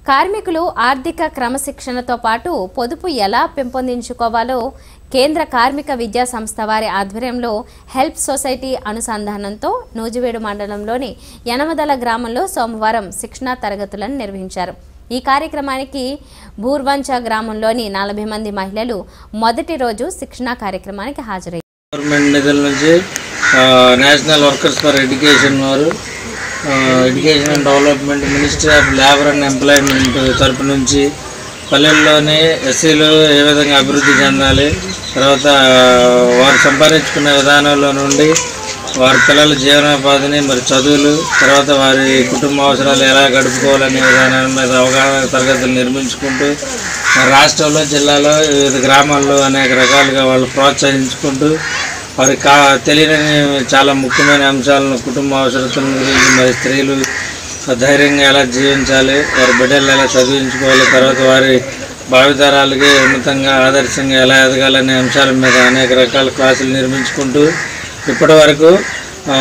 కార్మికులు ఆర్థిక క్రమశిక్షణతో పాటు పొదుపు ఎలా పెంపొందించుకోవాలో కేంద్ర కార్మిక విద్యా సంస్థ వారి ఆధ్వర్యంలో హెల్ప్ సొసైటీ అనుసంధానంతో నూజివేడు మండలంలోని యనమదల గ్రామంలో సోమవారం శిక్షణా తరగతులను నిర్వహించారు ఈ కార్యక్రమానికి బూర్వంచ గ్రామంలోని నలభై మంది మహిళలు మొదటి రోజు శిక్షణా కార్యక్రమానికి హాజరయ్యారు గవర్నమెంట్ నిధుల నుంచి ఆ, నేషనల్ వర్కర్స్ ఫర్ ఎడ్యుకేషన్ వారు ఆ, education and development ministry of labour and employment తరపు నుంచి పల్లెల్లోనే ఎస్సీలు ఏ విధంగా అభివృద్ధి చెందాలి తర్వాత ఆ, వారు సంపాదించుకునే విధానంలో నుండి వారి పిల్లల జీవనోపాధిని మరి చదువులు తర్వాత వారి కుటుంబ అవసరాలు ఎలా గడుపుకోవాలనే విధానం మీద అవగాహన తరగతులు నిర్మించుకుంటూ మరి రాష్ట్రంలో జిల్లాలో వివిధ గ్రామాల్లో అనేక రకాలుగా వాళ్ళు ప్రోత్సహించుకుంటూ వారికి కా తెలియని చాలా ముఖ్యమైన అంశాలను కుటుంబ అవసరతల గురించి మరి స్త్రీలు ధైర్యంగా ఎలా జీవించాలి వారి బిడ్డలు ఎలా చదివించుకోవాలి తర్వాత వారి భావితరాలకి ఉన్నతంగా ఆదర్శంగా ఎలా ఎదగాలనే అంశాల మీద అనేక రకాల క్లాసులు నిర్మించుకుంటూ ఇప్పటి వరకు ఆ,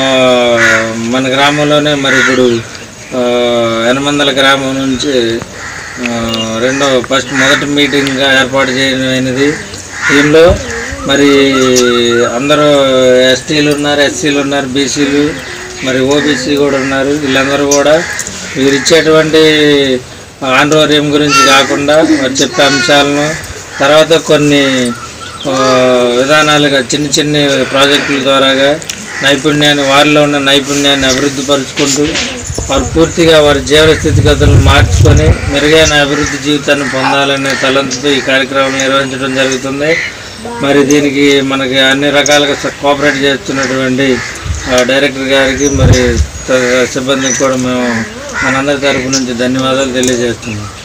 మన గ్రామంలోనే మరి ఇప్పుడు ఆ, ఎనమందల గ్రామం నుంచి ఆ, రెండో ఫస్ట్ మొదటి మీటింగ్గా ఏర్పాటు చేయమైనది దీనిలో మరి అందరూ ఎస్టీలు ఉన్నారు ఎస్సీలు ఉన్నారు బీసీలు మరి ఓబీసీ కూడా ఉన్నారు వీళ్ళందరూ కూడా వీరు ఇచ్చేటువంటి ఆంధ్రోర్యం గురించి కాకుండా వారు చెప్పే అంశాలను తర్వాత కొన్ని ఆ, విధానాలుగా చిన్న చిన్న ప్రాజెక్టుల ద్వారాగా నైపుణ్యాన్ని వారిలో ఉన్న నైపుణ్యాన్ని అభివృద్ధి పరుచుకుంటూ వారు పూర్తిగా వారి జీవన స్థితిగతులను మార్చుకొని మెరుగైన అభివృద్ధి జీవితాన్ని పొందాలనే తలంతుతో ఈ కార్యక్రమం నిర్వహించడం జరుగుతుంది మరి దీనికి మనకి అన్ని రకాలుగా స- కోఆపరేట్ చేస్తున్నటువంటి ఆ, డైరెక్టర్ గారికి మరి త- సిబ్బందికి కూడా మేము మనందరి తరపు నుంచి ధన్యవాదాలు తెలియజేస్తున్నాం